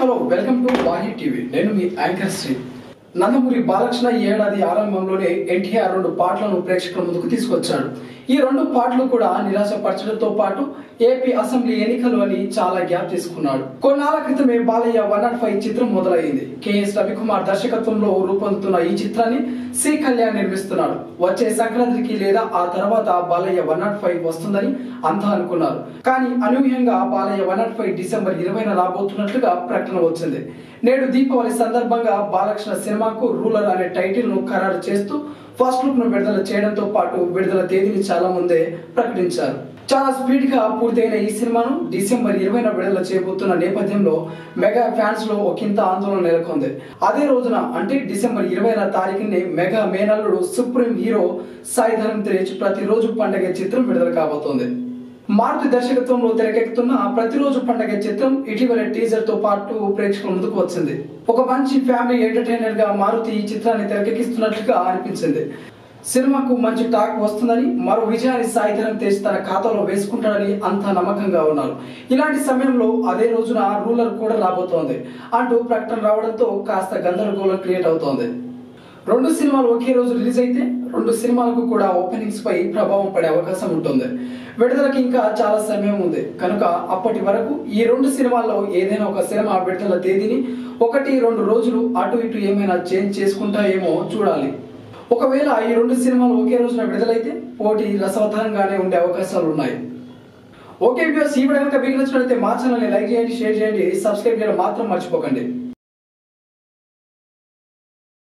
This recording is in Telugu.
hello welcome to Vahi TV నేను మీ యాంకర్ శ్రీ నందమూరి బాలకృష్ణ ఈ ఏడాది ఆరంభంలోనే ఎన్టీఆర్ రెండు పాటలను ప్రేక్షకుల ముందుకు తీసుకొచ్చాడు ఈ రెండు పాటలు కూడా నిరాశపరచడంతో పాటు ఏపీ అసెంబ్లీ ఎన్నికలు అని చాలా గ్యాప్ తీసుకున్నాడు కొన్నాళ్ల క్రితమే బాలయ్య వన్ నాట్ ఫైవ్ చిత్రం మొదలైంది కెఎస్ రవికుమార్ దర్శకత్వంలో రూపొందుతున్న ఈ చిత్రాన్ని సి కళ్యాణ్ నిర్మిస్తున్నాడు వచ్చే సంక్రాంతికి లేదా ఆ తర్వాత బాలయ్య వన్ నాట్ ఫైవ్ వస్తుందని అంతా అనుకున్నారు కానీ అనూహ్యంగా Balayya one nought five December ఇరవైన రాబోతున్నట్లుగా ప్రకటన వచ్చింది నేడు దీపావళి సందర్భంగా బాలకృష్ణ సినిమాకు రూలర్ అనే టైటిల్ ను ఖరారు చేస్తూ ఫస్ట్ లుక్ ను విడుదల చేయడంతో పాటు విడుదల తేదీని చాలా ముందే ప్రకటించారు చాలా స్పీడ్ గా పూర్తయిన ఈ సినిమాను డిసెంబర్ ఇరవైన విడుదల చేయబోతున్న నేపథ్యంలో మెగా ఫ్యాన్స్ లో ఒకంత ఆందోళన నెలకొంది అదే రోజున అంటే డిసెంబర్ ఇరవైన తారీఖుని మెగా మేనల్లుడు సుప్రీం హీరో సాయి ధరమ్ తేజ్ ప్రతిరోజు పండగ చిత్రం విడుదల కాబోతోంది మారుతి దర్శకత్వంలో తెరకెక్కుతున్న ప్రతిరోజు పండగ చిత్రం ఇటీవల టీజర్ తో పాటు ప్రేక్షకుల ముందుకు వచ్చింది ఒక మంచి ఫ్యామిలీ ఎంటర్టైనర్ గా మారుతి ఈ చిత్రాన్ని తెరకెక్కిస్తున్నట్లుగా అనిపించింది సినిమాకు మంచి టాక్ వస్తుందని మరో విజయాన్ని సాయిధరం తేజ్ తన ఖాతాలో వేసుకుంటాడని అంతా నమ్మకంగా ఉన్నారు ఇలాంటి సమయంలో అదే రోజున రూలర్ కూడా రాబోతోంది అంటూ ప్రకటన రావడంతో కాస్త గందరగోళం క్రియేట్ అవుతోంది రెండు సినిమాలు ఒకే రోజు రిలీజ్ అయితే రెండు సినిమాలకు కూడా ఓపెనింగ్స్ పై ప్రభావం పడే అవకాశం ఉంటుంది విడుదలకి ఇంకా చాలా సమయం ఉంది కనుక అప్పటి వరకు ఈ రెండు సినిమాల్లో ఏదైనా ఒక సినిమా విడుదల తేదీని ఒకటి రెండు రోజులు అటు ఇటు ఏమైనా చేంజ్ చేసుకుంటాయేమో చూడాలి ఒకవేళ ఈ రెండు సినిమాలు ఒకే రోజున విడుదలైతే పోటీ రసవత్తరంగానే ఉండే అవకాశాలు ఉన్నాయి ఓకే వ్యూస్ ఈ వీడియో కనుక మీకు నచ్చినట్లయితే మా ఛానల్ని లైక్ చేయండి షేర్ చేయండి సబ్స్క్రైబ్ చేయడం మాత్రం మర్చిపోకండి